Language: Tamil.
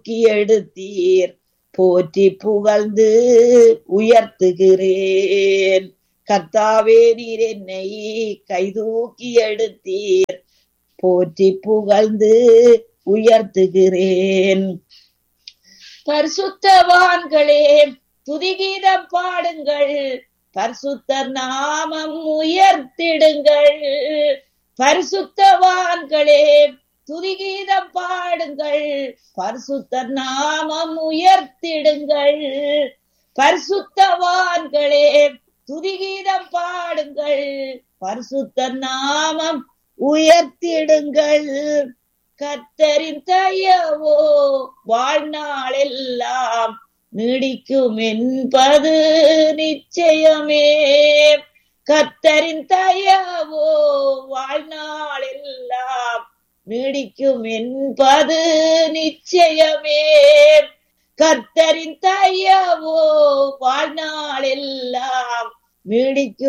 தூக்கி எடுத்தீர் போற்றி புகழ்ந்து உயர்த்துகிறேன் கர்த்தாவே நீர் என்னை கைதூக்கி எடுத்தீர் போற்றி புகழ்ந்து உயர்த்துகிறேன் பரிசுத்தவான்களே துதிகீதம் பாடுங்கள் பரிசுத்தர் நாமம் உயர்த்திடுங்கள் பரிசுத்தவான்களே துதிகீதம் பாடுங்கள் பரிசுத்தர் நாமம் உயர்த்திடுங்கள் பரிசுத்தவான்களே துதிகீதம் பாடுங்கள் பரிசுத்தர் நாமம் உயர்த்திடுங்கள் கத்தரின் தயவோ வாழ்நாளெல்லாம் நீடிக்கும் என்பது நிச்சயமே கத்தரின் தயவோ வாழ்நாளெல்லாம் நீடிக்கும் என்பது நிச்சயமே கர்த்தரின் தயவோ வாழ்நாளெல்லாம் நீடிக்கும்